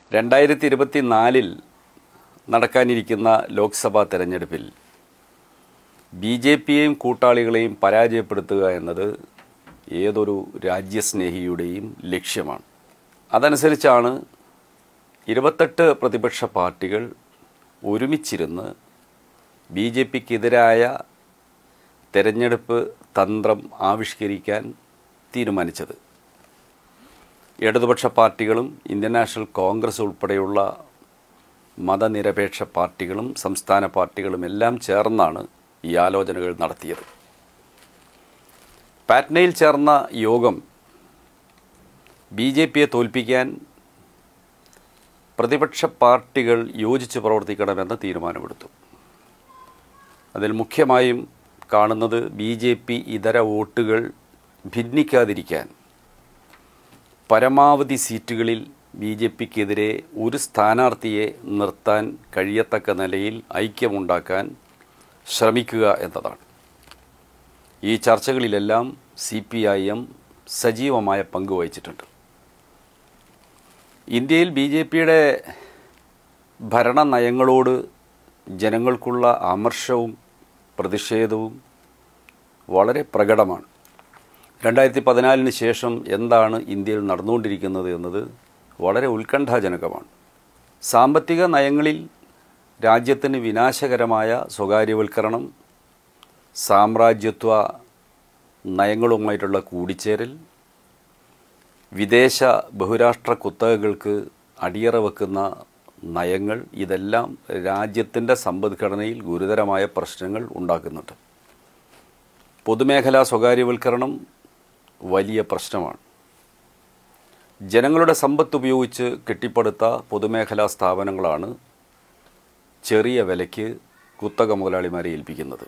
രണ്ടായിരത്തി ഇരുപത്തി നാലിൽ നടക്കാനിരിക്കുന്ന ലോക്സഭാ തെരഞ്ഞെടുപ്പിൽ ബി ജെ പിയെയും കൂട്ടാളികളെയും പരാജയപ്പെടുത്തുക എന്നത് ഏതൊരു രാജ്യസ്നേഹിയുടെയും ലക്ഷ്യമാണ് അതനുസരിച്ചാണ് ഇരുപത്തെട്ട് പ്രതിപക്ഷ പാർട്ടികൾ ഒരുമിച്ചിരുന്ന് ബി ജെ പിക്കെതിരായ തെരഞ്ഞെടുപ്പ് തന്ത്രം ആവിഷ്കരിക്കാൻ തീരുമാനിച്ചത് ഇടതുപക്ഷ പാർട്ടികളും ഇന്ത്യൻ നാഷണൽ കോൺഗ്രസ് ഉൾപ്പെടെയുള്ള മതനിരപേക്ഷ പാർട്ടികളും സംസ്ഥാന പാർട്ടികളും എല്ലാം ചേർന്നാണ് ഈ ആലോചനകൾ നടത്തിയത് പാറ്റ്നയിൽ ചേർന്ന യോഗം ബി ജെ പിയെ തോൽപ്പിക്കാൻ പ്രതിപക്ഷ പാർട്ടികൾ യോജിച്ച് പ്രവർത്തിക്കണമെന്ന് തീരുമാനമെടുത്തു അതിൽ മുഖ്യമായും കാണുന്നത് ബി ജെ പി ഇതര വോട്ടുകൾ ഭിന്നിക്കാതിരിക്കാൻ പരമാവധി സീറ്റുകളിൽ ബി ജെ പിക്കെതിരെ ഒരു സ്ഥാനാർത്ഥിയെ നിർത്താൻ കഴിയത്തക്ക നിലയിൽ ഐക്യമുണ്ടാക്കാൻ ശ്രമിക്കുക എന്നതാണ് ഈ ചർച്ചകളിലെല്ലാം സി പി ഐ എം സജീവമായ പങ്ക് വഹിച്ചിട്ടുണ്ട് ഇന്ത്യയിൽ ബി ജെ പിയുടെ ഭരണ നയങ്ങളോട് ജനങ്ങൾക്കുള്ള അമർഷവും പ്രതിഷേധവും വളരെ പ്രകടമാണ് രണ്ടായിരത്തി പതിനാലിന് ശേഷം എന്താണ് ഇന്ത്യയിൽ നടന്നുകൊണ്ടിരിക്കുന്നത് എന്നത് വളരെ ഉത്കണ്ഠാജനകമാണ് സാമ്പത്തിക നയങ്ങളിൽ രാജ്യത്തിന് വിനാശകരമായ സ്വകാര്യവൽക്കരണം സാമ്രാജ്യത്വ നയങ്ങളുമായിട്ടുള്ള കൂടിച്ചേരൽ വിദേശ ബഹുരാഷ്ട്ര കുത്തകകൾക്ക് അടിയറ വെക്കുന്ന നയങ്ങൾ ഇതെല്ലാം രാജ്യത്തിൻ്റെ സമ്പദ്ഘടനയിൽ ഗുരുതരമായ പ്രശ്നങ്ങൾ ഉണ്ടാക്കുന്നുണ്ട് പൊതുമേഖലാ സ്വകാര്യവൽക്കരണം വലിയ പ്രശ്നമാണ് ജനങ്ങളുടെ സമ്പത്ത് ഉപയോഗിച്ച് കെട്ടിപ്പടുത്ത പൊതുമേഖലാ സ്ഥാപനങ്ങളാണ് ചെറിയ വിലയ്ക്ക് കുത്തക മുതലാളിമാരെ ഏൽപ്പിക്കുന്നത്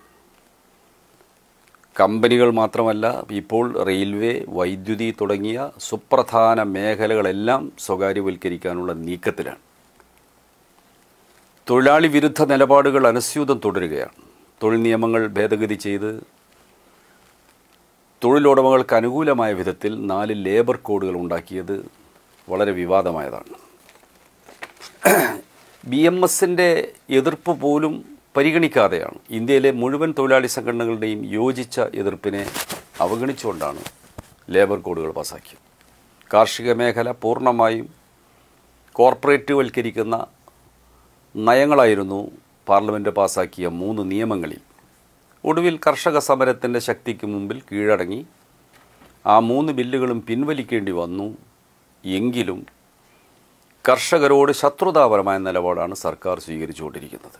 കമ്പനികൾ മാത്രമല്ല ഇപ്പോൾ റെയിൽവേ വൈദ്യുതി തുടങ്ങിയ സുപ്രധാന മേഖലകളെല്ലാം സ്വകാര്യവൽക്കരിക്കാനുള്ള നീക്കത്തിലാണ് തൊഴിലാളി വിരുദ്ധ നിലപാടുകൾ അനുസ്യൂതം തുടരുകയാണ് തൊഴിൽ നിയമങ്ങൾ ഭേദഗതി ചെയ്ത് തൊഴിലുടമകൾക്ക് അനുകൂലമായ വിധത്തിൽ നാല് ലേബർ കോഡുകൾ ഉണ്ടാക്കിയത് വളരെ വിവാദമായതാണ് ബി എം എസിൻ്റെ എതിർപ്പ് പോലും പരിഗണിക്കാതെയാണ് ഇന്ത്യയിലെ മുഴുവൻ തൊഴിലാളി സംഘടനകളുടെയും യോജിച്ച എതിർപ്പിനെ അവഗണിച്ചുകൊണ്ടാണ് ലേബർ കോഡുകൾ പാസാക്കിയത് കാർഷിക മേഖല പൂർണ്ണമായും കോർപ്പറേറ്റുവൽക്കരിക്കുന്ന നയങ്ങളായിരുന്നു പാർലമെൻറ്റ് പാസാക്കിയ മൂന്ന് നിയമങ്ങളിൽ ഒടുവിൽ കർഷക സമരത്തിൻ്റെ ശക്തിക്ക് മുമ്പിൽ കീഴടങ്ങി ആ മൂന്ന് ബില്ലുകളും പിൻവലിക്കേണ്ടി വന്നു എങ്കിലും കർഷകരോട് ശത്രുതാപരമായ നിലപാടാണ് സർക്കാർ സ്വീകരിച്ചുകൊണ്ടിരിക്കുന്നത്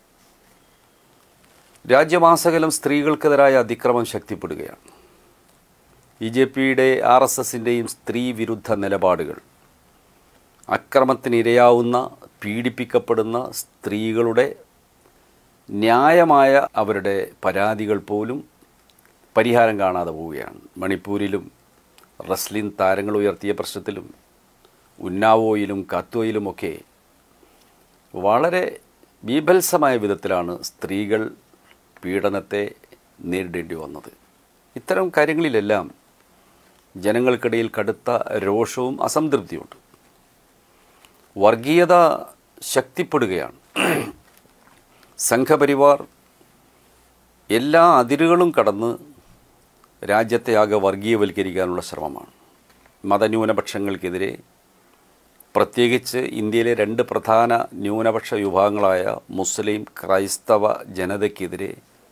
രാജ്യമാസകലം സ്ത്രീകൾക്കെതിരായ അതിക്രമം ശക്തിപ്പെടുകയാണ് ബി ജെ പിയുടെ ആർ എസ് എസിൻ്റെയും സ്ത്രീ വിരുദ്ധ നിലപാടുകൾ അക്രമത്തിനിരയാവുന്ന പീഡിപ്പിക്കപ്പെടുന്ന സ്ത്രീകളുടെ ന്യായമായ അവരുടെ പരാതികൾ പോലും പരിഹാരം കാണാതെ പോവുകയാണ് മണിപ്പൂരിലും റസ്ലിൻ താരങ്ങൾ ഉയർത്തിയ പ്രശ്നത്തിലും ഉന്നാവോയിലും കത്വയിലുമൊക്കെ വളരെ ബീഭത്സമായ വിധത്തിലാണ് സ്ത്രീകൾ പീഡനത്തെ നേരിടേണ്ടി വന്നത് ഇത്തരം കാര്യങ്ങളിലെല്ലാം ജനങ്ങൾക്കിടയിൽ കടുത്ത രോഷവും അസംതൃപ്തിയുണ്ട് വർഗീയത ശക്തിപ്പെടുകയാണ് സംഘപരിവാർ എല്ലാ അതിരുകളും കടന്ന് രാജ്യത്തെ ആകെ വർഗീയവൽക്കരിക്കാനുള്ള ശ്രമമാണ് മതന്യൂനപക്ഷങ്ങൾക്കെതിരെ പ്രത്യേകിച്ച് ഇന്ത്യയിലെ രണ്ട് പ്രധാന ന്യൂനപക്ഷ വിഭാഗങ്ങളായ മുസ്ലിം ക്രൈസ്തവ ജനതയ്ക്കെതിരെ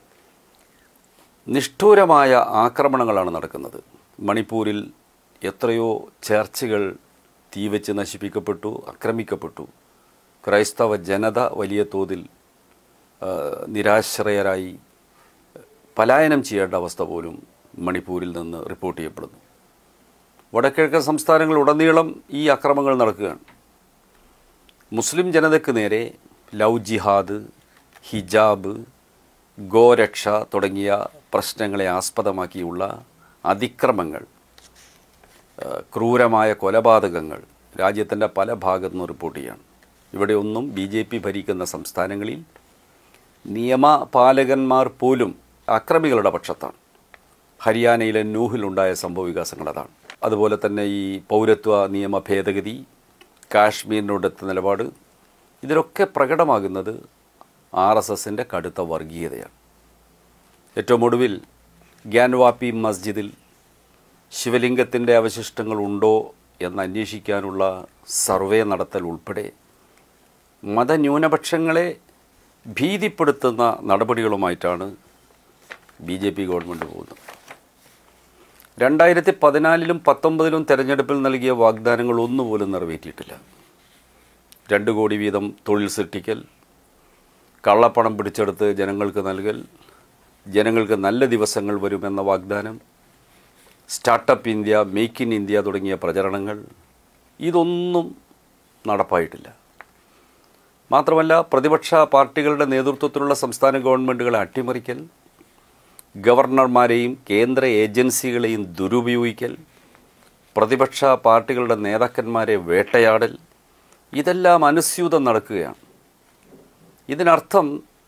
നിഷ്ഠൂരമായ ആക്രമണങ്ങളാണ് നടക്കുന്നത് മണിപ്പൂരിൽ എത്രയോ ചർച്ചുകൾ തീവച്ച് നശിപ്പിക്കപ്പെട്ടു ആക്രമിക്കപ്പെട്ടു ക്രൈസ്തവ ജനത വലിയ തോതിൽ ആ, നിരാശ്രയരായി പലായനം ചെയ്യേണ്ട അവസ്ഥ പോലും മണിപ്പൂരിൽ നിന്ന് റിപ്പോർട്ട് ചെയ്യപ്പെടുന്നു വടക്കിഴക്കൻ സംസ്ഥാനങ്ങൾ ഉടനീളം ഈ അക്രമങ്ങൾ നടക്കുകയാണ് മുസ്ലിം ജനതയ്ക്ക് നേരെ ലവ് ജിഹാദ് ഹിജാബ് ഗോരക്ഷ തുടങ്ങിയ പ്രശ്നങ്ങളെ ആസ്പദമാക്കിയുള്ള അതിക്രമങ്ങൾ ആ, ക്രൂരമായ കൊലപാതകങ്ങൾ രാജ്യത്തിൻ്റെ പല ഭാഗത്തു നിന്നും റിപ്പോർട്ട് ചെയ്യാണ് ഇവിടെയൊന്നും ബി ജെ പി ഭരിക്കുന്ന സംസ്ഥാനങ്ങളിൽ നിയമപാലകന്മാർ പോലും അക്രമികളുടെ പക്ഷത്താണ് ഹരിയാനയിലെ നൂഹിലുണ്ടായ സംഭവ വികാസങ്ങൾ അതാണ് അതുപോലെ തന്നെ ഈ പൗരത്വ നിയമ ഭേദഗതി കാശ്മീരിനോടൊത്ത നിലപാട് ഇതിലൊക്കെ പ്രകടമാകുന്നത് ആർ എസ് എസിൻ്റെ കടുത്ത വർഗീയതയാണ് ഏറ്റവും ഒടുവിൽ ഗ്യാൻവാപ്പി മസ്ജിദിൽ ശിവലിംഗത്തിൻ്റെ അവശിഷ്ടങ്ങൾ ഉണ്ടോ എന്ന് അന്വേഷിക്കാനുള്ള സർവേ നടത്തൽ ഉൾപ്പെടെ മതന്യൂനപക്ഷങ്ങളെ ഭീതിപ്പെടുത്തുന്ന നടപടികളുമായിട്ടാണ് ബി ജെ പി ഗവൺമെൻറ് പോകുന്നത് രണ്ടായിരത്തി പതിനാലിലും പത്തൊമ്പതിലും തെരഞ്ഞെടുപ്പിൽ നൽകിയ വാഗ്ദാനങ്ങൾ ഒന്നുപോലും നിറവേറ്റിയിട്ടില്ല രണ്ട് കോടി വീതം തൊഴിൽ സൃഷ്ടിക്കൽ കള്ളപ്പണം പിടിച്ചെടുത്ത് ജനങ്ങൾക്ക് നൽകൽ ജനങ്ങൾക്ക് നല്ല ദിവസങ്ങൾ വരുമെന്ന വാഗ്ദാനം startup India make in India തുടങ്ങിയ പ്രചരണങ്ങൾ ഇതൊന്നും നടപ്പായിട്ടില്ല മാത്രമല്ല പ്രതിപക്ഷ പാർട്ടികളുടെ നേതൃത്വത്തിലുള്ള സംസ്ഥാന ഗവൺമെൻറ്റുകളെ അട്ടിമറിക്കൽ ഗവർണർമാരെയും കേന്ദ്ര ഏജൻസികളെയും ദുരുപയോഗിക്കൽ പ്രതിപക്ഷ പാർട്ടികളുടെ നേതാക്കന്മാരെ വേട്ടയാടൽ ഇതെല്ലാം അനുസ്യൂതം നടക്കുകയാണ് ഇതിനർത്ഥം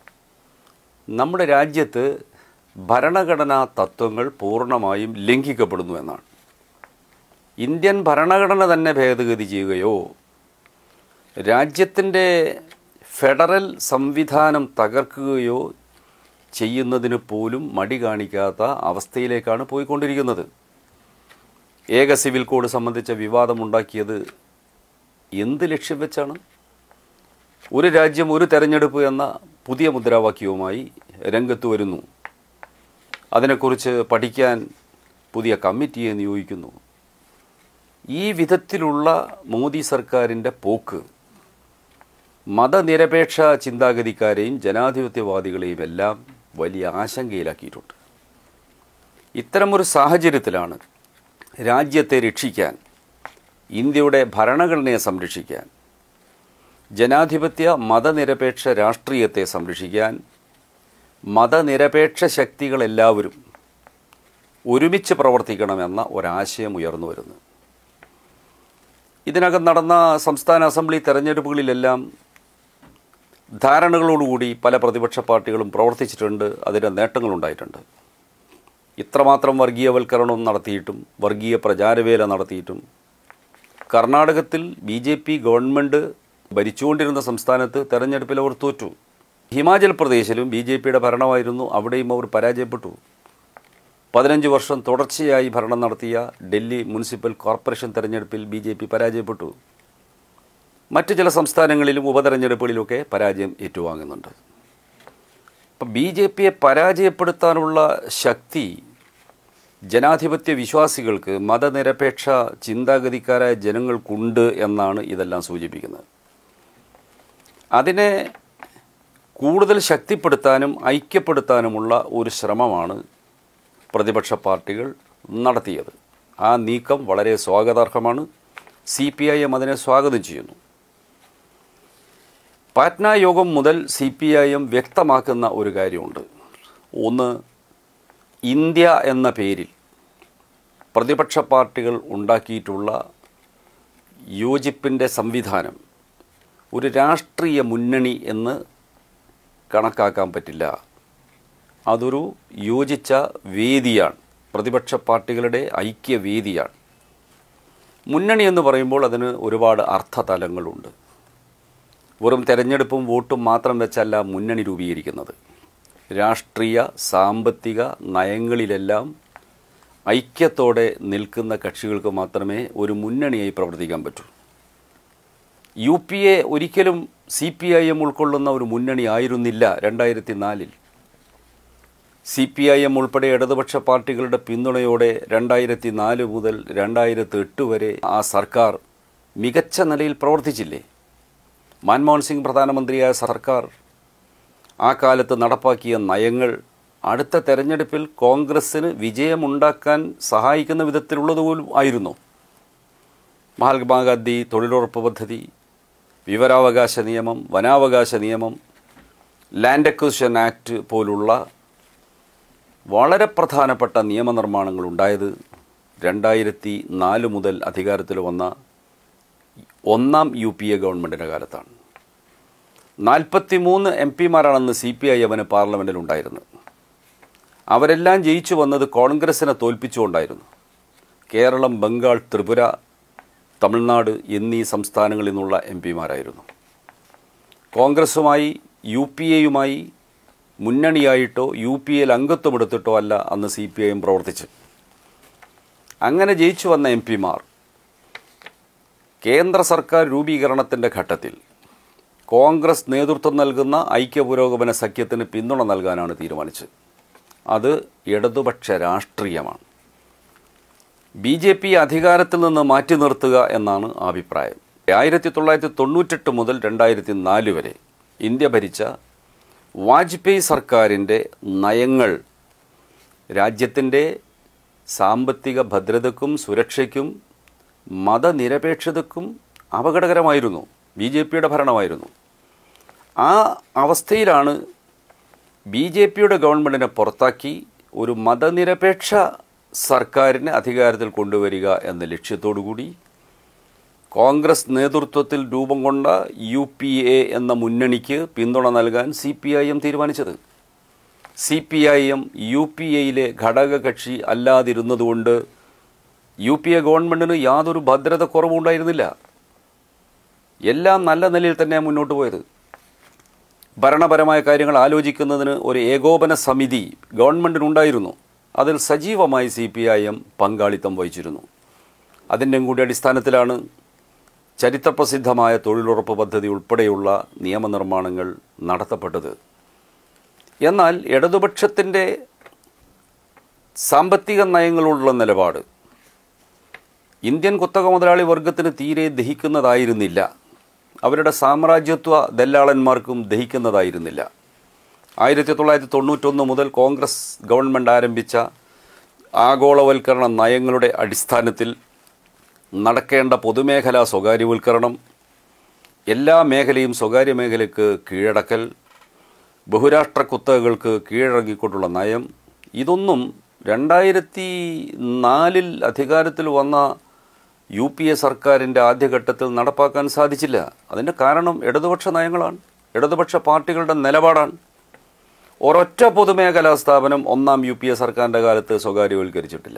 നമ്മുടെ രാജ്യത്ത് ഭരണഘടനാ തത്വങ്ങൾ പൂർണ്ണമായും ലംഘിക്കപ്പെടുന്നു എന്നാണ് ഇന്ത്യൻ ഭരണഘടന തന്നെ ഭേദഗതി ചെയ്യുകയോ രാജ്യത്തിൻ്റെ ഫെഡറൽ സംവിധാനം തകർക്കുകയോ ചെയ്യുന്നതിന് പോലും മടി കാണിക്കാത്ത അവസ്ഥയിലേക്കാണ് പോയിക്കൊണ്ടിരിക്കുന്നത് ഏക സിവിൽ കോഡ് സംബന്ധിച്ച വിവാദമുണ്ടാക്കിയത് എന്ത് ലക്ഷ്യം വെച്ചാണ് ഒരു രാജ്യം ഒരു തെരഞ്ഞെടുപ്പ് എന്ന പുതിയ മുദ്രാവാക്യവുമായി രംഗത്ത് വരുന്നു അതിനെക്കുറിച്ച് പഠിക്കാൻ പുതിയ കമ്മിറ്റിയെ നിയോഗിക്കുന്നു ഈ വിധത്തിലുള്ള മോദി സർക്കാരിൻ്റെ പോക്ക് മതനിരപേക്ഷ ചിന്താഗതിക്കാരെയും ജനാധിപത്യവാദികളെയും എല്ലാം വലിയ ആശങ്കയിലാക്കിയിട്ടുണ്ട് ഇത്തരമൊരു സാഹചര്യത്തിലാണ് രാജ്യത്തെ രക്ഷിക്കാൻ ഇന്ത്യയുടെ ഭരണഘടനയെ സംരക്ഷിക്കാൻ ജനാധിപത്യ മതനിരപേക്ഷ രാഷ്ട്രീയത്തെ സംരക്ഷിക്കാൻ മതനിരപേക്ഷ ശക്തികളെല്ലാവരും ഒരുമിച്ച് പ്രവർത്തിക്കണമെന്ന ഒരാശയം ഉയർന്നു വരുന്നു ഇതിനകം നടന്ന സംസ്ഥാന അസംബ്ലി തെരഞ്ഞെടുപ്പുകളിലെല്ലാം ധാരണകളോടുകൂടി പല പ്രതിപക്ഷ പാർട്ടികളും പ്രവർത്തിച്ചിട്ടുണ്ട് അതിൻ്റെ നേട്ടങ്ങളുണ്ടായിട്ടുണ്ട് ഇത്രമാത്രം വർഗീയവൽക്കരണം നടത്തിയിട്ടും വർഗീയ പ്രചാരവേല നടത്തിയിട്ടും കർണാടകത്തിൽ ബി ജെ പി ഗവൺമെൻറ് ഭരിച്ചുകൊണ്ടിരുന്ന സംസ്ഥാനത്ത് തെരഞ്ഞെടുപ്പിൽ അവർ തോറ്റു ഹിമാചൽ പ്രദേശിലും ബി ജെ പിയുടെ ഭരണമായിരുന്നു അവിടെയും അവർ പരാജയപ്പെട്ടു പതിനഞ്ച് വർഷം തുടർച്ചയായി ഭരണം നടത്തിയ ഡൽഹി മുനിസിപ്പൽ കോർപ്പറേഷൻ തെരഞ്ഞെടുപ്പിൽ ബി ജെ പി പരാജയപ്പെട്ടു മറ്റ് ചില സംസ്ഥാനങ്ങളിലും ഉപതെരഞ്ഞെടുപ്പുകളിലൊക്കെ പരാജയം ഏറ്റുവാങ്ങുന്നുണ്ട് അപ്പം ബി ജെ പിയെ പരാജയപ്പെടുത്താനുള്ള ശക്തി ജനാധിപത്യ വിശ്വാസികൾക്ക് മതനിരപേക്ഷ ചിന്താഗതിക്കാരായ ജനങ്ങൾക്കുണ്ട് എന്നാണ് ഇതെല്ലാം സൂചിപ്പിക്കുന്നത് അതിനെ കൂടുതൽ ശക്തിപ്പെടുത്താനും ഐക്യപ്പെടുത്താനുമുള്ള ഒരു ശ്രമമാണ് പ്രതിപക്ഷ പാർട്ടികൾ നടത്തിയത് ആ നീക്കം വളരെ സ്വാഗതാർഹമാണ് സി പി ഐ എം അതിനെ സ്വാഗതം ചെയ്യുന്നു പാറ്റ്ന യോഗം മുതൽ സി പി ഐ എം വ്യക്തമാക്കുന്ന ഒരു കാര്യമുണ്ട് ഒന്ന് ഇന്ത്യ എന്ന പേരിൽ പ്രതിപക്ഷ പാർട്ടികൾ ഉണ്ടാക്കിയിട്ടുള്ള യോജിപ്പിൻ്റെ സംവിധാനം ഒരു രാഷ്ട്രീയ മുന്നണി എന്ന് കണക്കാക്കാൻ പറ്റില്ല അതൊരു യോജിച്ച വേദിയാണ് പ്രതിപക്ഷ പാർട്ടികളുടെ ഐക്യവേദിയാണ് മുന്നണി എന്ന് പറയുമ്പോൾ അതിന് ഒരുപാട് അർത്ഥതലങ്ങളുണ്ട് വെറും തെരഞ്ഞെടുപ്പും വോട്ടും മാത്രം വെച്ചല്ല മുന്നണി രൂപീകരിക്കുന്നത് രാഷ്ട്രീയ സാമ്പത്തിക നയങ്ങളിലെല്ലാം ഐക്യത്തോടെ നിൽക്കുന്ന കക്ഷികൾക്ക് മാത്രമേ ഒരു മുന്നണിയായി പ്രവർത്തിക്കാൻ പറ്റൂ യു പി എ ഒരിക്കലും സി പി ഐ എം ഉൾക്കൊള്ളുന്ന ഒരു മുന്നണി ആയിരുന്നില്ല രണ്ടായിരത്തി നാലിൽ സി പി ഐ എം ഉൾപ്പെടെ ഇടതുപക്ഷ പാർട്ടികളുടെ പിന്തുണയോടെ രണ്ടായിരത്തി നാല് മുതൽ രണ്ടായിരത്തി എട്ട് വരെ ആ സർക്കാർ മികച്ച നിലയിൽ പ്രവർത്തിച്ചില്ലേ മൻമോഹൻ സിംഗ് പ്രധാനമന്ത്രിയായ സർക്കാർ ആ കാലത്ത് നടപ്പാക്കിയ നയങ്ങൾ അടുത്ത തെരഞ്ഞെടുപ്പിൽ കോൺഗ്രസ്സിന് വിജയമുണ്ടാക്കാൻ സഹായിക്കുന്ന വിധത്തിലുള്ളതുപോലും ആയിരുന്നു മഹാത്മാഗാന്ധി തൊഴിലുറപ്പ് പദ്ധതി വിവരാവകാശ നിയമം വനാവകാശ നിയമം ലാൻഡ് അക്വിസിഷൻ ആക്ട് പോലുള്ള വളരെ പ്രധാനപ്പെട്ട നിയമനിർമ്മാണങ്ങൾ ഉണ്ടായത് രണ്ടായിരത്തി നാല് മുതൽ അധികാരത്തിൽ വന്ന ഒന്നാം യു പി എ ഗവൺമെൻറ്റിൻ്റെ കാലത്താണ് നാൽപ്പത്തി മൂന്ന് എം പിമാരാണെന്ന് സി പി ഐ എമ്മിന് പാർലമെൻറ്റിൽ ഉണ്ടായിരുന്നത് അവരെല്ലാം ജയിച്ചു വന്നത് കോൺഗ്രസിനെ തോൽപ്പിച്ചുകൊണ്ടായിരുന്നു കേരളം ബംഗാൾ ത്രിപുര തമിഴ്നാട് എന്നീ സംസ്ഥാനങ്ങളിൽ നിന്നുള്ള എം പിമാരായിരുന്നു കോൺഗ്രസുമായി യു പി എയുമായി മുന്നണിയായിട്ടോ യു പി എയിൽ അംഗത്വമെടുത്തിട്ടോ അല്ല അന്ന് സി പി ഐ എം പ്രവർത്തിച്ച് അങ്ങനെ ജയിച്ചു വന്ന എം പിമാർ കേന്ദ്ര സർക്കാർ രൂപീകരണത്തിൻ്റെ ഘട്ടത്തിൽ കോൺഗ്രസ് നേതൃത്വം നൽകുന്ന ഐക്യ പുരോഗമന സഖ്യത്തിന് പിന്തുണ നൽകാനാണ് തീരുമാനിച്ചത് അത് ഇടതുപക്ഷ രാഷ്ട്രീയമാണ് ബി ജെ പി അധികാരത്തിൽ നിന്ന് മാറ്റി നിർത്തുക എന്നാണ് അഭിപ്രായം ആയിരത്തി തൊള്ളായിരത്തി തൊണ്ണൂറ്റെട്ട് മുതൽ രണ്ടായിരത്തി നാല് വരെ ഇന്ത്യ ഭരിച്ച വാജ്പേയി സർക്കാരിൻ്റെ നയങ്ങൾ രാജ്യത്തിൻ്റെ സാമ്പത്തിക ഭദ്രതയ്ക്കും സുരക്ഷയ്ക്കും മതനിരപേക്ഷതയ്ക്കും അപകടകരമായിരുന്നു ബി ജെ പിയുടെ ഭരണമായിരുന്നു ആ അവസ്ഥയിലാണ് ബി ജെ പിയുടെ ഗവൺമെൻറ്റിനെ പുറത്താക്കി ഒരു മതനിരപേക്ഷ സർക്കാരിനെ അധികാരത്തിൽ കൊണ്ടുവരിക എന്ന ലക്ഷ്യത്തോടുകൂടി കോൺഗ്രസ് നേതൃത്വത്തിൽ രൂപം കൊണ്ട യു പി എ എന്ന മുന്നണിക്ക് പിന്തുണ നൽകാൻ സി പി ഐ എം തീരുമാനിച്ചത് C P I M U P എയിലെ ഘടകകക്ഷി അല്ലാതിരുന്നതുകൊണ്ട് യു പി എ ഗവൺമെൻറ്റിന് യാതൊരു ഭദ്രത കുറവുണ്ടായിരുന്നില്ല എല്ലാം നല്ല നിലയിൽ തന്നെ മുന്നോട്ട് പോയത് ഭരണപരമായ കാര്യങ്ങൾ ആലോചിക്കുന്നതിന് ഒരു ഏകോപന സമിതി ഗവൺമെൻറ്റിനുണ്ടായിരുന്നു അതിൽ സജീവമായി സി പി ഐ എം പങ്കാളിത്തം വഹിച്ചിരുന്നു അതിൻ്റെ കൂടി അടിസ്ഥാനത്തിലാണ് ചരിത്രപ്രസിദ്ധമായ തൊഴിലുറപ്പ് പദ്ധതി ഉൾപ്പെടെയുള്ള നിയമനിർമ്മാണങ്ങൾ നടത്തപ്പെട്ടത് എന്നാൽ ഇടതുപക്ഷത്തിൻ്റെ സാമ്പത്തിക നയങ്ങളോടുള്ള നിലപാട് ഇന്ത്യൻ കുത്തക മുതലാളി വർഗത്തിന് തീരെ ദഹിക്കുന്നതായിരുന്നില്ല അവരുടെ സാമ്രാജ്യത്വ ദല്ലാളന്മാർക്കും ദഹിക്കുന്നതായിരുന്നില്ല ആയിരത്തി തൊള്ളായിരത്തി തൊണ്ണൂറ്റൊന്ന് മുതൽ കോൺഗ്രസ് ഗവൺമെൻറ് ആരംഭിച്ച ആഗോളവൽക്കരണ നയങ്ങളുടെ അടിസ്ഥാനത്തിൽ നടക്കേണ്ട പൊതുമേഖലാ സ്വകാര്യവൽക്കരണം എല്ലാ മേഖലയും സ്വകാര്യ മേഖലയ്ക്ക് കീഴടക്കൽ ബഹുരാഷ്ട്ര കുത്തകകൾക്ക് കീഴടങ്ങിക്കൊണ്ടുള്ള നയം ഇതൊന്നും രണ്ടായിരത്തി നാലിൽ അധികാരത്തിൽ വന്ന യു പി എ സർക്കാരിൻ്റെ ആദ്യഘട്ടത്തിൽ നടപ്പാക്കാൻ സാധിച്ചില്ല അതിൻ്റെ കാരണം ഇടതുപക്ഷ നയങ്ങളാണ് ഇടതുപക്ഷ പാർട്ടികളുടെ നിലപാടാണ് ഒരൊറ്റ പൊതുമേഖലാ സ്ഥാപനം ഒന്നാം യു പി എ സർക്കാരിൻ്റെ കാലത്ത് സ്വകാര്യവൽക്കരിച്ചിട്ടില്ല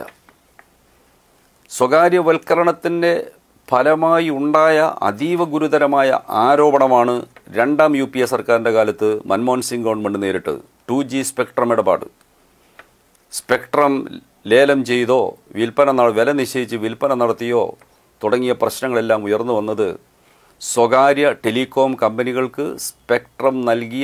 സ്വകാര്യവൽക്കരണത്തിൻ്റെ ഫലമായി ഉണ്ടായ അതീവ ഗുരുതരമായ ആരോപണമാണ് രണ്ടാം യു പി എ സർക്കാരിൻ്റെ കാലത്ത് മൻമോഹൻ സിംഗ് ഗവൺമെൻറ് നേരിട്ടത് ടു ജി സ്പെക്ട്രം ഇടപാട് സ്പെക്ട്രം ലേലം ചെയ്തോ വിൽപ്പന ന- വില നിശ്ചയിച്ച് വിൽപ്പന നടത്തിയോ തുടങ്ങിയ പ്രശ്നങ്ങളെല്ലാം ഉയർന്നു വന്നത് സ്വകാര്യ ടെലികോം കമ്പനികൾക്ക് സ്പെക്ട്രം നൽകിയ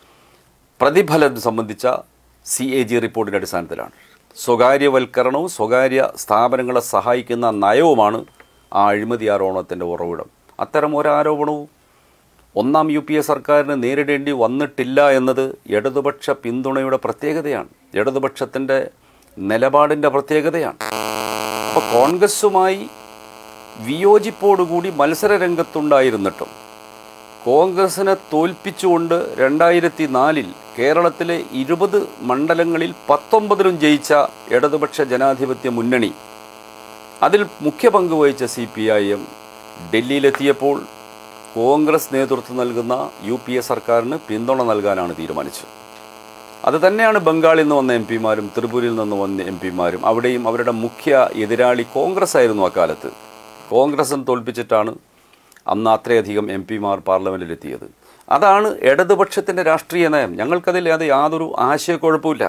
പ്രതിഫലം സംബന്ധിച്ച സി എ ജി റിപ്പോർട്ടിൻ്റെ അടിസ്ഥാനത്തിലാണ് സ്വകാര്യവൽക്കരണവും സ്വകാര്യ സ്ഥാപനങ്ങളെ സഹായിക്കുന്ന നയവുമാണ് ആ അഴിമതി ആരോപണത്തിൻ്റെ ഉറവിടം അത്തരം ഒരാരോപണവും ഒന്നാം യു പി എ സർക്കാരിന് നേരിടേണ്ടി വന്നിട്ടില്ല എന്നത് ഇടതുപക്ഷ പിന്തുണയുടെ പ്രത്യേകതയാണ് ഇടതുപക്ഷത്തിൻ്റെ നിലപാടിൻ്റെ പ്രത്യേകതയാണ് അപ്പോൾ കോൺഗ്രസുമായി വിയോജിപ്പോടുകൂടി മത്സര രംഗത്തുണ്ടായിരുന്നിട്ടും കോൺഗ്രസിനെ തോൽപ്പിച്ചുകൊണ്ട് രണ്ടായിരത്തി നാലിൽ കേരളത്തിലെ ഇരുപത് മണ്ഡലങ്ങളിൽ പത്തൊമ്പതിലും ജയിച്ച ഇടതുപക്ഷ ജനാധിപത്യ മുന്നണി അതിൽ മുഖ്യ പങ്ക് വഹിച്ച സി പി ഐ എം ഡൽഹിയിലെത്തിയപ്പോൾ കോൺഗ്രസ് നേതൃത്വം നൽകുന്ന യു പി എ സർക്കാരിന് പിന്തുണ നൽകാനാണ് തീരുമാനിച്ചത് അത് തന്നെയാണ് ബംഗാളിൽ നിന്ന് വന്ന എം പിമാരും ത്രിപുരയിൽ നിന്ന് വന്ന എം പിമാരും അവിടെയും അവരുടെ മുഖ്യ എതിരാളി കോൺഗ്രസ് ആയിരുന്നു അക്കാലത്ത് കോൺഗ്രസിനെ തോൽപ്പിച്ചിട്ടാണ് അന്ന് അത്രയധികം എം പിമാർ പാർലമെൻറ്റിലെത്തിയത് അതാണ് ഇടതുപക്ഷത്തിൻ്റെ രാഷ്ട്രീയ നയം ഞങ്ങൾക്കതിൽ അത് യാതൊരു ആശയക്കുഴപ്പമില്ല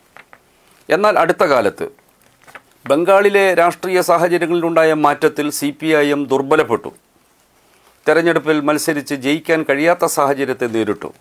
എന്നാൽ അടുത്ത കാലത്ത് ബംഗാളിലെ രാഷ്ട്രീയ സാഹചര്യങ്ങളിലുണ്ടായ മാറ്റത്തിൽ സി പി ഐ എം ദുർബലപ്പെട്ടു തെരഞ്ഞെടുപ്പിൽ മത്സരിച്ച് ജയിക്കാൻ കഴിയാത്ത സാഹചര്യത്തെ നേരിട്ടു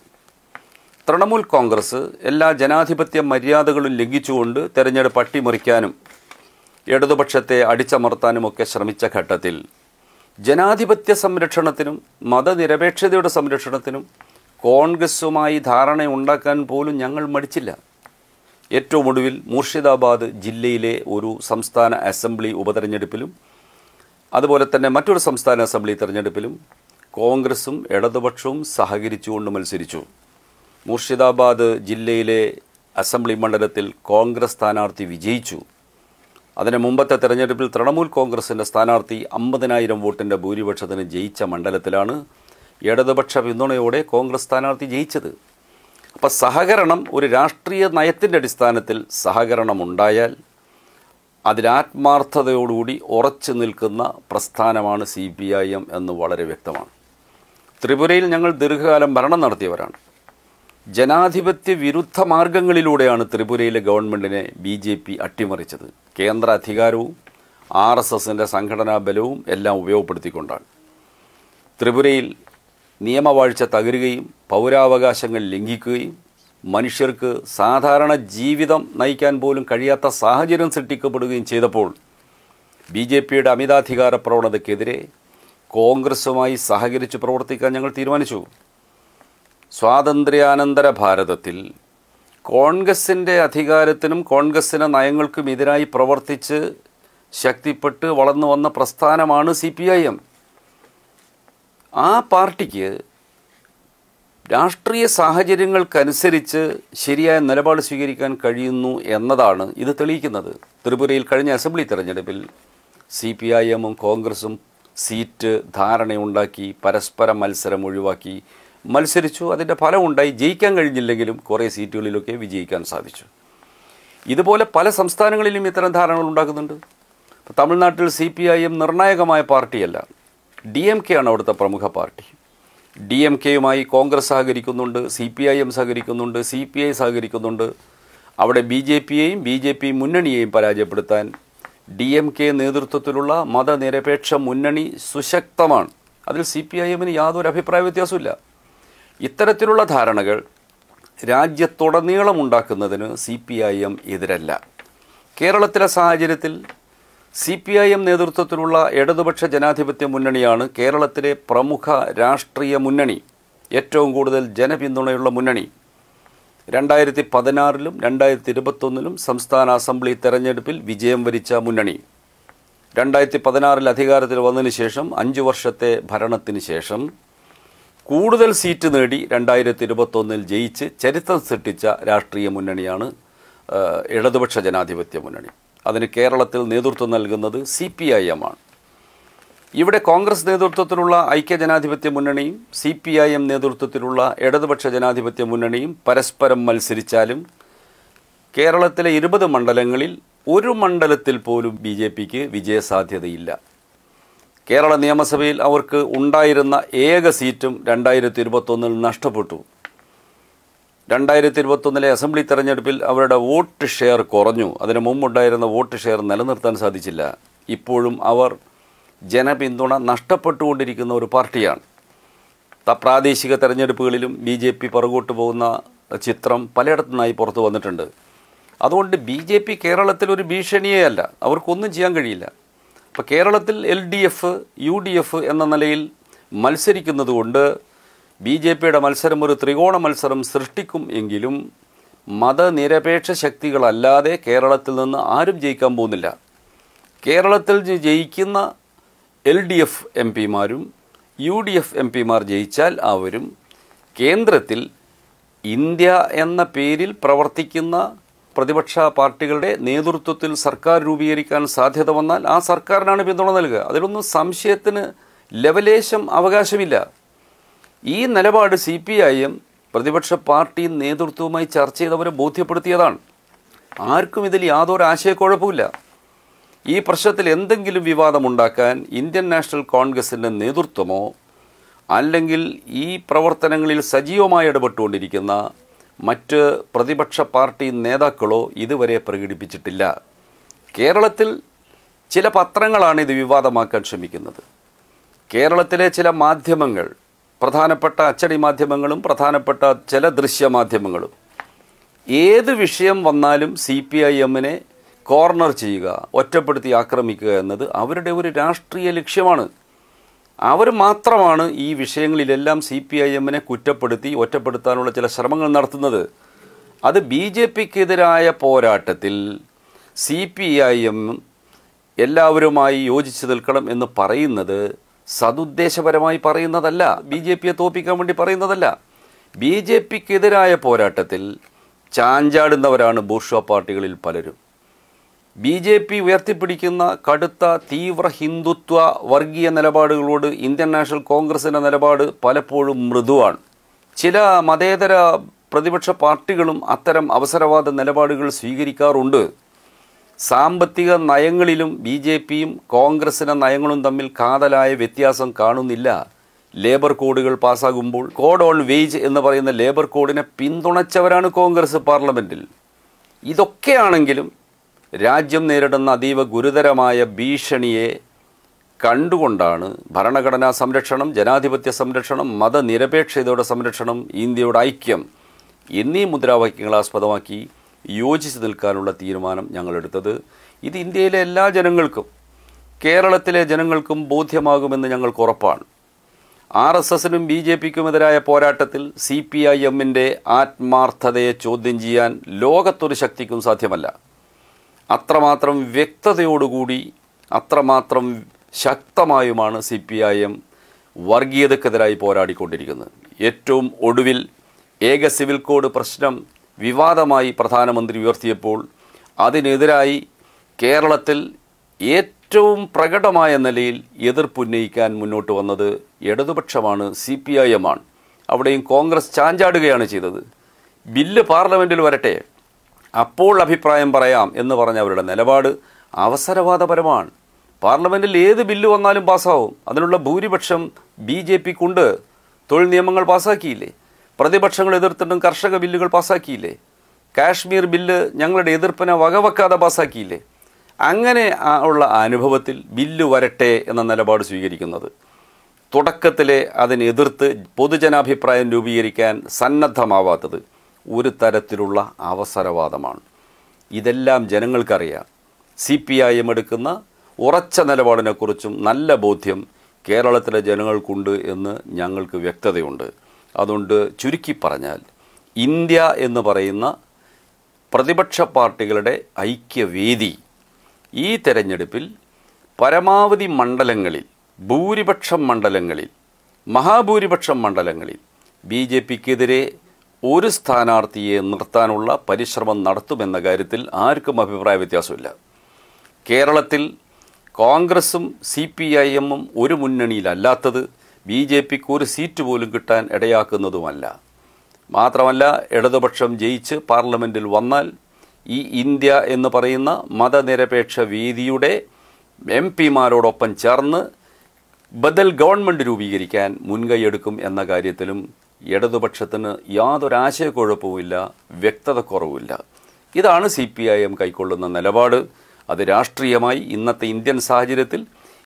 തൃണമൂൽ കോൺഗ്രസ് എല്ലാ ജനാധിപത്യ മര്യാദകളും ലംഘിച്ചുകൊണ്ട് തെരഞ്ഞെടുപ്പ് അട്ടിമറിക്കാനും ഇടതുപക്ഷത്തെ അടിച്ചമർത്താനുമൊക്കെ ശ്രമിച്ച ഘട്ടത്തിൽ ജനാധിപത്യ സംരക്ഷണത്തിനും മതനിരപേക്ഷതയുടെ സംരക്ഷണത്തിനും കോൺഗ്രസുമായി ധാരണയുണ്ടാക്കാൻ പോലും ഞങ്ങൾ മടിച്ചില്ല ഏറ്റവും ഒടുവിൽ മൂർഷിദാബാദ് ജില്ലയിലെ ഒരു സംസ്ഥാന അസംബ്ലി ഉപതെരഞ്ഞെടുപ്പിലും അതുപോലെ തന്നെ മറ്റൊരു സംസ്ഥാന അസംബ്ലി തെരഞ്ഞെടുപ്പിലും കോൺഗ്രസും ഇടതുപക്ഷവും സഹകരിച്ചുകൊണ്ട് മത്സരിച്ചു മൂർഷിദാബാദ് ജില്ലയിലെ അസംബ്ലി മണ്ഡലത്തിൽ കോൺഗ്രസ് സ്ഥാനാർത്ഥി വിജയിച്ചു അതിന് മുമ്പത്തെ തെരഞ്ഞെടുപ്പിൽ തൃണമൂൽ കോൺഗ്രസിൻ്റെ സ്ഥാനാർത്ഥി അമ്പതിനായിരം വോട്ടിൻ്റെ ഭൂരിപക്ഷത്തിന് ജയിച്ച മണ്ഡലത്തിലാണ് ഇടതുപക്ഷ പിന്തുണയോടെ കോൺഗ്രസ് സ്ഥാനാർത്ഥി ജയിച്ചത് അപ്പോൾ സഹകരണം ഒരു രാഷ്ട്രീയ നയത്തിൻ്റെ അടിസ്ഥാനത്തിൽ സഹകരണം ഉണ്ടായാൽ അതിലാത്മാർത്ഥതയോടുകൂടി ഉറച്ചു നിൽക്കുന്ന പ്രസ്ഥാനമാണ് സി പി ഐ എം എന്ന് വളരെ വ്യക്തമാണ് ത്രിപുരയിൽ ഞങ്ങൾ ദീർഘകാലം ഭരണം നടത്തിയവരാണ് ജനാധിപത്യ വിരുദ്ധ മാർഗങ്ങളിലൂടെയാണ് ത്രിപുരയിലെ ഗവൺമെൻറ്റിനെ ബി ജെ പി അട്ടിമറിച്ചത് കേന്ദ്ര അധികാരവും ആർ എസ് എസിൻ്റെ സംഘടനാ ബലവും എല്ലാം ഉപയോഗപ്പെടുത്തിക്കൊണ്ടാണ് ത്രിപുരയിൽ നിയമവാഴ്ച തകരുകയും പൗരാവകാശങ്ങൾ ലംഘിക്കുകയും മനുഷ്യർക്ക് സാധാരണ ജീവിതം നയിക്കാൻ പോലും കഴിയാത്ത സാഹചര്യം സൃഷ്ടിക്കപ്പെടുകയും ചെയ്തപ്പോൾ ബി ജെ പിയുടെ അമിതാധികാര പ്രവണതയ്ക്കെതിരെ കോൺഗ്രസുമായി സഹകരിച്ച് പ്രവർത്തിക്കാൻ ഞങ്ങൾ തീരുമാനിച്ചു സ്വാതന്ത്ര്യാനന്തര ഭാരതത്തിൽ കോൺഗ്രസിൻ്റെ അധികാരത്തിനും കോൺഗ്രസിൻ്റെ നയങ്ങൾക്കും എതിരായി പ്രവർത്തിച്ച് ശക്തിപ്പെട്ട് വളർന്നു വന്ന പ്രസ്ഥാനമാണ് സി പി ഐ എം ആ പാർട്ടിക്ക് രാഷ്ട്രീയ സാഹചര്യങ്ങൾക്കനുസരിച്ച് ശരിയായ നിലപാട് സ്വീകരിക്കാൻ കഴിയുന്നു എന്നതാണ് ഇത് തെളിയിക്കുന്നത് ത്രിപുരയിൽ കഴിഞ്ഞ അസംബ്ലി തെരഞ്ഞെടുപ്പിൽ സി പി ഐ എമ്മും കോൺഗ്രസും സീറ്റ് ധാരണയുണ്ടാക്കി പരസ്പര മത്സരം ഒഴിവാക്കി മത്സരിച്ചു അതിൻ്റെ ഫലമുണ്ടായി ജയിക്കാൻ കഴിഞ്ഞില്ലെങ്കിലും കുറേ സീറ്റുകളിലൊക്കെ വിജയിക്കാൻ സാധിച്ചു ഇതുപോലെ പല സംസ്ഥാനങ്ങളിലും ഇത്തരം ധാരണകൾ ഉണ്ടാക്കുന്നുണ്ട് ഇപ്പോൾ തമിഴ്നാട്ടിൽ സി പി ഐ എം നിർണായകമായ പാർട്ടിയല്ല ഡി എം കെ ആണ് അവിടുത്തെ പ്രമുഖ പാർട്ടി ഡി എം കെയുമായി കോൺഗ്രസ് സഹകരിക്കുന്നുണ്ട് സി പി ഐ എം സഹകരിക്കുന്നുണ്ട് സി പി ഐ സഹകരിക്കുന്നുണ്ട് അവിടെ ബി ജെ പിയെയും ബി ജെ പി മുന്നണിയെയും പരാജയപ്പെടുത്താൻ ഡി എം കെ നേതൃത്വത്തിലുള്ള മതനിരപേക്ഷ മുന്നണി സുശക്തമാണ് അതിൽ സി പി ഐ എമ്മിന് യാതൊരു അഭിപ്രായ വ്യത്യാസമില്ല ഇത്തരത്തിലുള്ള ധാരണകൾ രാജ്യത്തുടനീളം ഉണ്ടാക്കുന്നതിന് സി പി ഐ എം എതിരല്ല കേരളത്തിലെ സാഹചര്യത്തിൽ സി പി ഐ എം നേതൃത്വത്തിലുള്ള ഇടതുപക്ഷ ജനാധിപത്യ മുന്നണിയാണ് കേരളത്തിലെ പ്രമുഖ രാഷ്ട്രീയ മുന്നണി ഏറ്റവും കൂടുതൽ ജനപിന്തുണയുള്ള മുന്നണി രണ്ടായിരത്തി പതിനാറിലും രണ്ടായിരത്തി ഇരുപത്തൊന്നിലും സംസ്ഥാന അസംബ്ലി തെരഞ്ഞെടുപ്പിൽ വിജയം വരിച്ച മുന്നണി രണ്ടായിരത്തി പതിനാറിൽ അധികാരത്തിൽ വന്നതിന് ശേഷം അഞ്ചു വർഷത്തെ ഭരണത്തിന് ശേഷം കൂടുതൽ സീറ്റ് നേടി രണ്ടായിരത്തി ഇരുപത്തൊന്നിൽ ജയിച്ച് ചരിത്രം സൃഷ്ടിച്ച രാഷ്ട്രീയ മുന്നണിയാണ് ആ, ഇടതുപക്ഷ ജനാധിപത്യ മുന്നണി അതിന് കേരളത്തിൽ നേതൃത്വം നൽകുന്നത് സി പി ഐ എം ആണ് ഇവിടെ കോൺഗ്രസ് നേതൃത്വത്തിലുള്ള ഐക്യജനാധിപത്യ മുന്നണിയും സി പി ഐ എം നേതൃത്വത്തിലുള്ള ഇടതുപക്ഷ ജനാധിപത്യ മുന്നണിയും പരസ്പരം മത്സരിച്ചാലും കേരളത്തിലെ ഇരുപത് മണ്ഡലങ്ങളിൽ ഒരു മണ്ഡലത്തിൽ പോലും ബി ജെ പിക്ക് വിജയസാധ്യതയില്ല കേരള നിയമസഭയിൽ അവർക്ക് ഉണ്ടായിരുന്ന ഏക സീറ്റും രണ്ടായിരത്തി ഇരുപത്തൊന്നിൽ നഷ്ടപ്പെട്ടു രണ്ടായിരത്തി ഇരുപത്തൊന്നിലെ അസംബ്ലി തെരഞ്ഞെടുപ്പിൽ അവരുടെ വോട്ട് ഷെയർ കുറഞ്ഞു അതിന് മുമ്പുണ്ടായിരുന്ന വോട്ട് ഷെയർ നിലനിർത്താൻ സാധിച്ചില്ല ഇപ്പോഴും അവർ ജനപിന്തുണ നഷ്ടപ്പെട്ടുകൊണ്ടിരിക്കുന്ന ഒരു പാർട്ടിയാണ് ത- പ്രാദേശിക തെരഞ്ഞെടുപ്പുകളിലും ബി ജെ പി പുറകോട്ട് പോകുന്ന ചിത്രം പലയിടത്തു നിന്നായി പുറത്തു വന്നിട്ടുണ്ട് അതുകൊണ്ട് ബി ജെ പി കേരളത്തിൽ ഒരു ഭീഷണിയേ അല്ല അവർക്കൊന്നും ചെയ്യാൻ കഴിയില്ല അപ്പോൾ കേരളത്തിൽ L D F U D F എന്ന നിലയിൽ മത്സരിക്കുന്നത് കൊണ്ട് ബി ജെ പിയുടെ മത്സരം ഒരു ത്രികോണ മത്സരം സൃഷ്ടിക്കും എങ്കിലും മതനിരപേക്ഷ ശക്തികളല്ലാതെ കേരളത്തിൽ നിന്ന് ആരും ജയിക്കാൻ പോകുന്നില്ല കേരളത്തിൽ ജ- ജയിക്കുന്ന എൽ ഡി എഫ് എം പിമാരും യു ഡി എഫ് എം പിമാർ ജയിച്ചാൽ അവരും കേന്ദ്രത്തിൽ ഇന്ത്യ എന്ന പേരിൽ പ്രവർത്തിക്കുന്ന പ്രതിപക്ഷ പാർട്ടികളുടെ നേതൃത്വത്തിൽ സർക്കാർ രൂപീകരിക്കാൻ സാധ്യത വന്നാൽ ആ സർക്കാരിനാണ് പിന്തുണ നൽകുക അതിലൊന്നും സംശയത്തിന് ലവലേശം അവകാശമില്ല ഈ നിലപാട് സി പി ഐ എം പ്രതിപക്ഷ പാർട്ടി നേതൃത്വവുമായി ചർച്ച ചെയ്തവരെ ബോധ്യപ്പെടുത്തിയതാണ് ആർക്കും ഇതിൽ യാതൊരു ആശയക്കുഴപ്പമില്ല ഈ പ്രശ്നത്തിൽ എന്തെങ്കിലും വിവാദമുണ്ടാക്കാൻ ഇന്ത്യൻ നാഷണൽ കോൺഗ്രസിൻ്റെ നേതൃത്വമോ അല്ലെങ്കിൽ ഈ പ്രവർത്തനങ്ങളിൽ സജീവമായി ഇടപെട്ടുകൊണ്ടിരിക്കുന്ന മറ്റ് പ്രതിപക്ഷ പാർട്ടി നേതാക്കളോ ഇതുവരെ പ്രകടിപ്പിച്ചിട്ടില്ല കേരളത്തിൽ ചില പത്രങ്ങളാണ് ഇത് വിവാദമാക്കാൻ ശ്രമിക്കുന്നത് കേരളത്തിലെ ചില മാധ്യമങ്ങൾ പ്രധാനപ്പെട്ട അച്ചടി മാധ്യമങ്ങളും പ്രധാനപ്പെട്ട ചില ദൃശ്യമാധ്യമങ്ങളും ഏത് വിഷയം വന്നാലും സി പി ഐ എമ്മിനെ കോർണർ ചെയ്യുക ഒറ്റപ്പെടുത്തി ആക്രമിക്കുക എന്നത് അവരുടെ ഒരു രാഷ്ട്രീയ ലക്ഷ്യമാണ് അവർ മാത്രമാണ് ഈ വിഷയങ്ങളിലെല്ലാം സി പി ഐ എമ്മിനെ കുറ്റപ്പെടുത്തി ഒറ്റപ്പെടുത്താനുള്ള ചില ശ്രമങ്ങൾ നടത്തുന്നത് അത് ബി ജെ പിക്കെതിരായ പോരാട്ടത്തിൽ സി പി ഐ എം എല്ലാവരുമായി യോജിച്ചു നിൽക്കണം എന്ന് പറയുന്നത് സതുദ്ദേശപരമായി പറയുന്നതല്ല ബി ജെ പിയെ തോപ്പിക്കാൻ വേണ്ടി പറയുന്നതല്ല ബി ജെ പിക്കെതിരായ പോരാട്ടത്തിൽ ചാഞ്ചാടുന്നവരാണ് ബൂർഷ്വ പാർട്ടികളിൽ പലരും ബി ജെ പി ഉയർത്തിപ്പിടിക്കുന്ന കടുത്ത തീവ്ര ഹിന്ദുത്വ വർഗീയ നിലപാടുകളോട് ഇന്ത്യൻ നാഷണൽ കോൺഗ്രസിൻ്റെ നിലപാട് പലപ്പോഴും മൃദുവാണ് ചില മതേതര പ്രതിപക്ഷ പാർട്ടികളും അത്തരം അവസരവാദ നിലപാടുകൾ സ്വീകരിക്കാറുണ്ട് സാമ്പത്തിക നയങ്ങളിലും ബി ജെ പിയും കോൺഗ്രസിൻ്റെ നയങ്ങളും തമ്മിൽ കാതലായ വ്യത്യാസം കാണുന്നില്ല ലേബർ കോഡുകൾ പാസ്സാകുമ്പോൾ കോഡ് ഓൺ വേജ് എന്ന് പറയുന്ന ലേബർ കോഡിനെ പിന്തുണച്ചവരാണ് കോൺഗ്രസ് പാർലമെൻറ്റിൽ ഇതൊക്കെയാണെങ്കിലും രാജ്യം നേരിടുന്ന അതീവ ഗുരുതരമായ ഭീഷണിയെ കണ്ടുകൊണ്ടാണ് ഭരണഘടനാ സംരക്ഷണം ജനാധിപത്യ സംരക്ഷണം മതനിരപേക്ഷതയുടെ സംരക്ഷണം ഇന്ത്യയുടെ ഐക്യം എന്നീ മുദ്രാവാക്യങ്ങൾ ആസ്പദമാക്കി യോജിച്ച് നിൽക്കാനുള്ള തീരുമാനം ഞങ്ങളെടുത്തത് ഇത് ഇന്ത്യയിലെ എല്ലാ ജനങ്ങൾക്കും കേരളത്തിലെ ജനങ്ങൾക്കും ബോധ്യമാകുമെന്ന് ഞങ്ങൾക്ക് ഉറപ്പാണ് ആർ എസ് എസിനും ബി ജെ പിക്കുമെതിരായ പോരാട്ടത്തിൽ സി പി ഐ എമ്മിൻ്റെ ആത്മാർത്ഥതയെ ചോദ്യം ചെയ്യാൻ ലോകത്തൊരു ശക്തിക്കും സാധ്യമല്ല അത്രമാത്രം വ്യക്തതയോടുകൂടി അത്രമാത്രം ശക്തമായുമാണ് സി പി ഐ എം വർഗീയതക്കെതിരായി പോരാടിക്കൊണ്ടിരിക്കുന്നത് ഏറ്റവും ഒടുവിൽ ഏക സിവിൽ കോഡ് പ്രശ്നം വിവാദമായി പ്രധാനമന്ത്രി ഉയർത്തിയപ്പോൾ അതിനെതിരായി കേരളത്തിൽ ഏറ്റവും പ്രകടമായ നിലയിൽ എതിർപ്പുന്നയിക്കാൻ മുന്നോട്ട് വന്നത് ഇടതുപക്ഷമാണ് സി പി ഐ എം ആണ് അവിടെയും കോൺഗ്രസ് ചാഞ്ചാടുകയാണ് ചെയ്തത് ബില്ല് പാർലമെൻറ്റിൽ വരട്ടെ അപ്പോൾ അഭിപ്രായം പറയാം എന്ന് പറഞ്ഞ അവരുടെ നിലപാട് അവസരവാദപരമാണ് പാർലമെൻറ്റിൽ ഏത് ബില്ല് വന്നാലും പാസ്സാവും അതിനുള്ള ഭൂരിപക്ഷം ബി ജെ പിക്കുണ്ട് തൊഴിൽ നിയമങ്ങൾ പാസ്സാക്കിയില്ലേ പ്രതിപക്ഷങ്ങൾ എതിർത്തിട്ടും കർഷക ബില്ലുകൾ പാസ്സാക്കിയില്ലേ കാശ്മീർ ബില്ല് ഞങ്ങളുടെ എതിർപ്പിനെ വകവെക്കാതെ പാസ്സാക്കിയില്ലേ അങ്ങനെ ആ ഉള്ള അനുഭവത്തിൽ ബില്ല് വരട്ടെ എന്ന നിലപാട് സ്വീകരിക്കുന്നത് തുടക്കത്തിലെ അതിനെതിർത്ത് പൊതുജനാഭിപ്രായം രൂപീകരിക്കാൻ സന്നദ്ധമാവാത്തത് ഒരു തരത്തിലുള്ള അവസരവാദമാണ് ഇതെല്ലാം ജനങ്ങൾക്കറിയാം സി പി ഐ എം എടുക്കുന്ന ഉറച്ച നിലപാടിനെക്കുറിച്ചും നല്ല ബോധ്യം കേരളത്തിലെ ജനങ്ങൾക്കുണ്ട് എന്ന് ഞങ്ങൾക്ക് വ്യക്തതയുണ്ട് അതുകൊണ്ട് ചുരുക്കി പറഞ്ഞാൽ ഇന്ത്യ എന്ന് പറയുന്ന പ്രതിപക്ഷ പാർട്ടികളുടെ ഐക്യവേദി ഈ തെരഞ്ഞെടുപ്പിൽ പരമാവധി മണ്ഡലങ്ങളിൽ ഭൂരിപക്ഷം മണ്ഡലങ്ങളിൽ മഹാഭൂരിപക്ഷം മണ്ഡലങ്ങളിൽ ബി ജെ പിക്കെതിരെ ഒരു സ്ഥാനാർത്ഥിയെ നിർത്താനുള്ള പരിശ്രമം നടത്തുമെന്ന കാര്യത്തിൽ ആർക്കും അഭിപ്രായ വ്യത്യാസമില്ല കേരളത്തിൽ കോൺഗ്രസും സി പി ഐ എമ്മും ഒരു മുന്നണിയിലല്ലാത്തത് ബി ജെ പിക്ക് ഒരു സീറ്റ് പോലും കിട്ടാൻ ഇടയാക്കുന്നതുമല്ല മാത്രമല്ല ഇടതുപക്ഷം ജയിച്ച് പാർലമെൻറ്റിൽ വന്നാൽ ഈ ഇന്ത്യ എന്ന് പറയുന്ന മതനിരപേക്ഷ വേദിയുടെ എം പിമാരോടൊപ്പം ചേർന്ന് ബദൽ ഗവൺമെൻറ് രൂപീകരിക്കാൻ മുൻകൈയെടുക്കും എന്ന കാര്യത്തിലും ഇടതുപക്ഷത്തിന് യാതൊരു ആശയക്കുഴപ്പവുമില്ല വ്യക്തതക്കുറവുമില്ല ഇതാണ് സി പി ഐ എം കൈക്കൊള്ളുന്ന നിലപാട് അത് രാഷ്ട്രീയമായി ഇന്നത്തെ ഇന്ത്യൻ സാഹചര്യത്തിൽ